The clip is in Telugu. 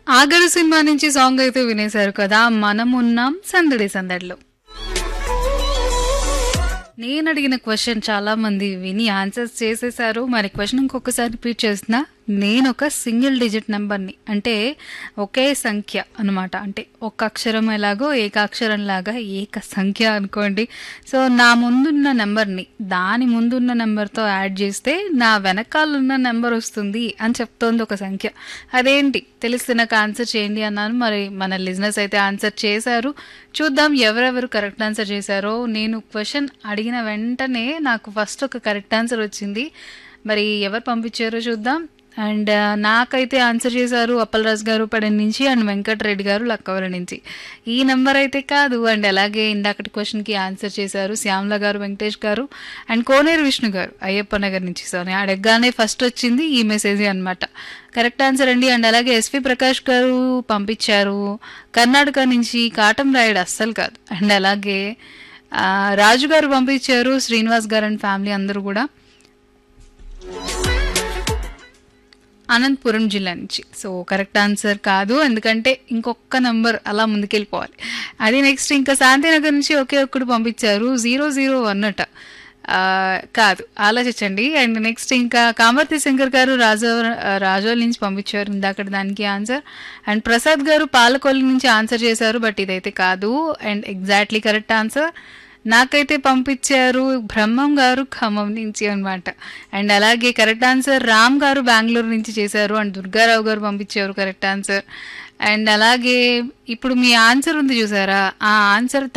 ఆగడు సినిమా నుంచి సాంగ్ అయితే వినేశారు కదా మనం ఉన్నాం సందడి సందడిలో నేను అడిగిన క్వశ్చన్ చాలా మంది విని ఆన్సర్స్ చేసేసారు మరి క్వశ్చన్ ఇంకొకసారి రిపీట్ చేస్తున్నా నేను ఒక సింగిల్ డిజిట్ నెంబర్ని అంటే ఒకే సంఖ్య అనమాట అంటే ఒక అక్షరం ఎలాగో ఏకాక్షరం లాగా ఏక సంఖ్య అనుకోండి సో నా ముందున్న నెంబర్ని దాని ముందున్న నెంబర్తో యాడ్ చేస్తే నా వెనకాల ఉన్న నెంబర్ వస్తుంది అని చెప్తోంది ఒక సంఖ్య అదేంటి తెలిస్తే నాకు ఆన్సర్ చేయండి అన్నాను మరి మన లిజినెస్ అయితే ఆన్సర్ చేశారు చూద్దాం ఎవరెవరు కరెక్ట్ ఆన్సర్ చేశారో నేను క్వశ్చన్ అడిగిన వెంటనే నాకు ఫస్ట్ ఒక కరెక్ట్ ఆన్సర్ వచ్చింది మరి ఎవరు పంపించారో చూద్దాం అండ్ నాకైతే ఆన్సర్ చేశారు అప్పలరాజు గారు పడన్ నుంచి అండ్ వెంకటరెడ్డి గారు లక్కవరం నుంచి ఈ నెంబర్ అయితే కాదు అండ్ అలాగే ఇందాకటి క్వశ్చన్కి ఆన్సర్ చేశారు శ్యామల గారు వెంకటేష్ గారు అండ్ కోనేరు విష్ణు గారు అయ్యప్ప నగర్ నుంచి సో నేను అడగగానే ఫస్ట్ వచ్చింది ఈ మెసేజ్ అనమాట కరెక్ట్ ఆన్సర్ అండి అండ్ అలాగే ఎస్వి ప్రకాష్ గారు పంపించారు కర్ణాటక నుంచి కాటం రాయుడు అస్సలు కాదు అండ్ అలాగే ఆ, రాజు గారు పంపించారు శ్రీనివాస్ గారు అండ్ ఫ్యామిలీ అందరూ కూడా అనంతపురం జిల్లా నుంచి సో కరెక్ట్ ఆన్సర్ కాదు ఎందుకంటే ఇంకొక నంబర్ అలా ముందుకెళ్ళిపోవాలి అది నెక్స్ట్ ఇంకా శాంతినగర్ నుంచి ఒకే ఒక్కడు పంపించారు జీరో జీరో వన్ అట ఆ, కాదు ఆలోచించండి అండ్ నెక్స్ట్ ఇంకా కామర్తి శంకర్ గారు రాజో రాజోల్ నుంచి పంపించారు ఇందాక దానికి ఆన్సర్ అండ్ ప్రసాద్ గారు పాలకొల్లు నుంచి ఆన్సర్ చేశారు బట్ ఇదైతే కాదు అండ్ ఎగ్జాక్ట్లీ కరెక్ట్ ఆన్సర్ నాకైతే పంపించారు బ్రహ్మం గారు ఖమ్మం నుంచి అన్నమాట అండ్ అలాగే కరెక్ట్ ఆన్సర్ రామ్ గారు బెంగళూరు నుంచి చేశారు అండ్ దుర్గారావు గారు పంపించారు కరెక్ట్ ఆన్సర్ అండ్ అలాగే ఇప్పుడు మీ ఆన్సర్ ఉంది చూసారా ఆ ఆన్సర్